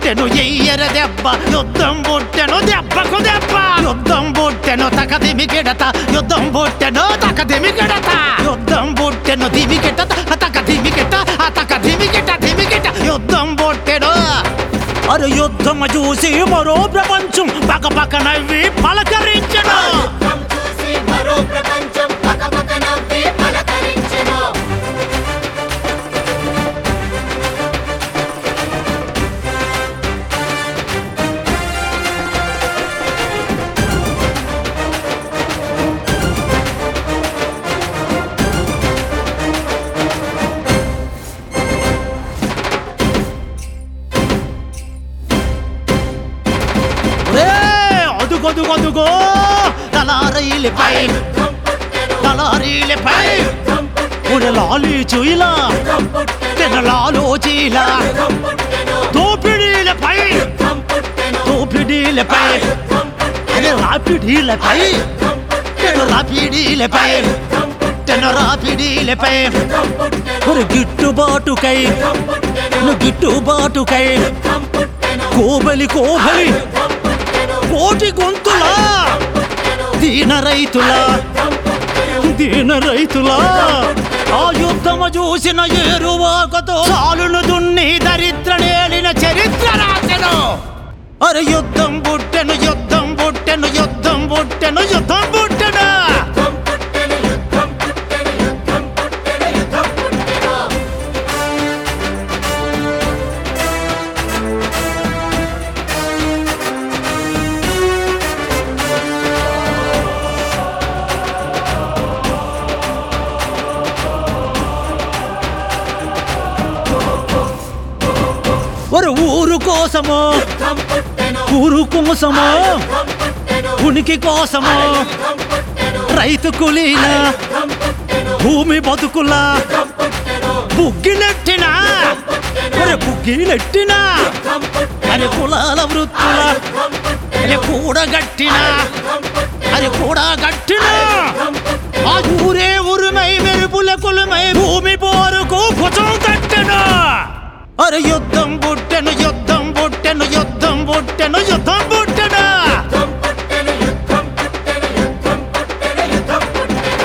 పుట్టెను ఎయ్యర దెబ్బ యుద్ధం పుట్టెను దెబ్బకు దెబ్బ యుద్ధం పుట్టెను తకదిమి గిడత యుద్ధం పుట్టెను తకదిమి గిడత యుద్ధం పుట్టెను దిమి గిట తక దిమి గిట తక దిమి గిట దిమి గిట యుద్ధం పుట్టెను అరే యుద్ధం చూసి మరో ప్రపంచం పక్క పక్క నవ్వి పలకరించను యుద్ధం చూసి మరో ప్రపంచం పకపక నవ్వి పలకరించెను రే అదుగొదుగొదుగో తలారీలపై యుద్ధం పుట్టెను తలారీలపై యుద్ధం పుట్టెను ఉడ లాలి చూయిలా యుద్ధం పుట్టెను తెనలాలో చీలా యుద్ధం పుట్టెను దోపిడీలపై యుద్ధం పుట్టెను దోపిడీలపై యుద్ధం పుట్టెను అరే రాపిడీలపై యుద్ధం పుట్టెను తెను రాపిడీలపై యుద్ధం పుట్టెను తెను రాపిడీలపై యుద్ధం పుట్టెను ఒక గిట్టుబాటుకై యుద్ధం పుట్టెను నువ్వు గిట్టుబాటుకై యుద్ధం పుట్టెను కోబలి కోబలి యుద్ధం పుట్టెను కోటి గొంతుల దీన రైతుల దీన రైతుల ఆ యుద్ధము చూసిన ఏరువాకతో చాలును దున్ని దరిద్ర నేలిన చరిత్ర రాసెను అరే యుద్ధం పుట్టెను యుద్ధం పుట్టెను యుద్ధం పుట్టెను యుద్ధం పుట్టెను యుద్ధం పుట్టెను యుద్ధం పుట్టెను యుద్ధం పుట్టెను యుద్ధం పుట్టెను ఒక ఊరు కోసము యుద్ధం పుట్టెను ఊరు కోసము యుద్ధం పుట్టెను ఉనికి కోసము యుద్ధం పుట్టెను రైతు కులీన యుద్ధం పుట్టెను భూమి బతుకుల యుద్ధం పుట్టెను బుగ్గిలెట్టిన ఒరే బుగ్గిలెట్టిన యుద్ధం పుట్టెను అరే కులాల వృత్తుల యుద్ధం పుట్టెను అరే కూడగట్టిన యుద్ధం పుట్టెను అరే కూడగట్టిన యుద్ధం పుట్టెను ఆ ఊరే ఉరుమై మెరుపుల కులమై భూమి పోరుకు భుజం తట్టెను అరే యుద్ధం పుట్టెను యుద్ధం పుట్టెను యుద్ధం పుట్టెను యుద్ధం పుట్టెను యుద్ధం పుట్టెను యుద్ధం పుట్టెను యుద్ధం పుట్టెను యుద్ధం పుట్టెను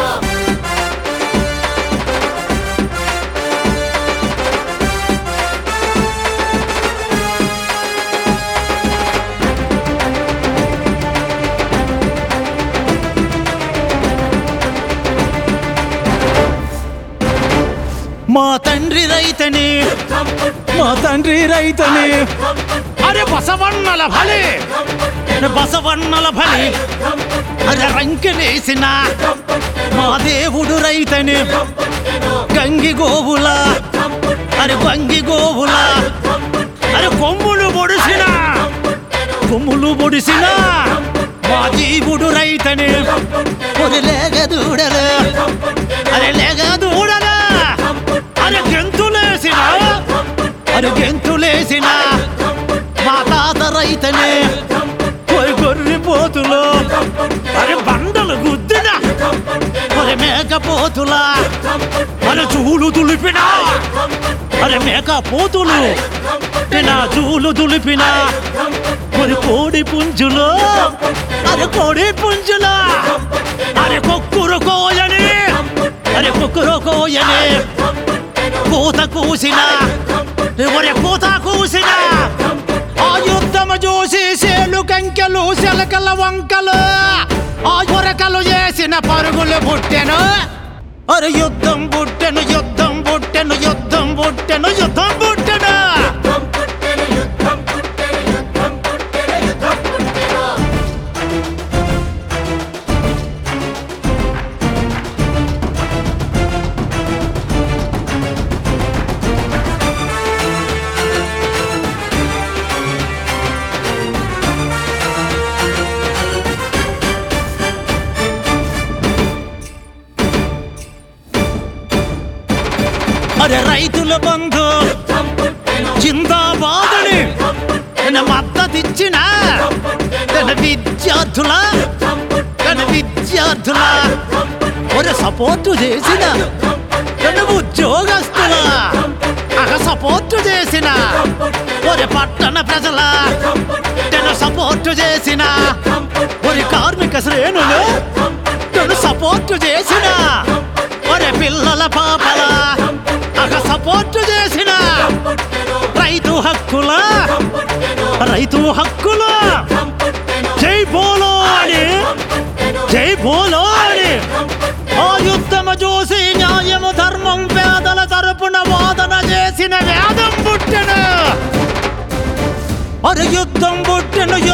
మా తండ్రి రైతని యుద్ధం పుట్టెను మా తండ్రి రైతని యుద్ధం పుట్టెను అరే బసవన్నల బలి యుద్ధం పుట్టెను బసవన్నల బలి యుద్ధం పుట్టెను అరే రంకెలేసిన యుద్ధం పుట్టెను మా దేవుడు రైతని యుద్ధం పుట్టెను గంగి గోవుల యుద్ధం పుట్టెను అరే వంగి గోవుల యుద్ధం పుట్టెను అరే కొమ్ములు పొడిసిన పుట్టెను కొమ్ములు పొడిసిన మా జీవుడు రైతని ఒరి లేగ దూడలు అరే లేగ దూడలు అరే గెంతులేసిన అరే గెంతులేసిన మా తాత రైతని ఒరి గొర్రె పోతులు అరే బండలు గుద్దిన ఒరి మేకపోతుల అరే చూలు దులిపిన అరే మేకపోతులు నా చూలు దులిపిన ఒరి కోడి పుంజులో అరే కోడి పుంజుల అరే కొక్కురు కోయని అరే కొక్కురు కోయని కూత కూసిన ఒరే కూత కూసిన ఆ యుద్ధము చూసి సేలు కంకెలు శలకల వంకలు ఆ ఉరకలు చేసిన పరుగులు పుట్టెను అరే యుద్ధం పుట్టెను యుద్ధం పుట్టెను యుద్ధం పుట్టెను యుద్ధం పుట్టెను యుద్ధం పుట్టెను యుద్ధం పుట్టెను యుద్ధం పుట్టెను యుద్ధం పుట్టెను అరే రైతుల బంధు యుద్ధం పుట్టెను జిందాబాదని యుద్ధం పుట్టెను తన మద్దతిచ్చిన తన విద్యార్థుల యుద్ధం పుట్టెను తన విద్యార్థుల యుద్ధం పుట్టెను ఒక సపోర్టు చేసిన యుద్ధం పుట్టెను తన ఉద్యోగస్తుల అగ సపోర్టు చేసిన యుద్ధం పుట్టెను ఒరే పట్టణ ప్రజల టెను సపోర్ట్ చేసిన ఒరి కార్మిక శ్రేణులు టెను సపోర్ట్ చేసిన ఒరే పిల్లల పాపల అక సపోర్ట్ చేసిన రైతు హక్కుల రైతు హక్కుల జై బోలో అని జై బోలో అని ఆ యుద్ధము చూసి న్యాయము ధర్మం పేదల తరపున వాదన చేసిన వేదం పుట్టెను అరే యుద్ధం పుట్టెను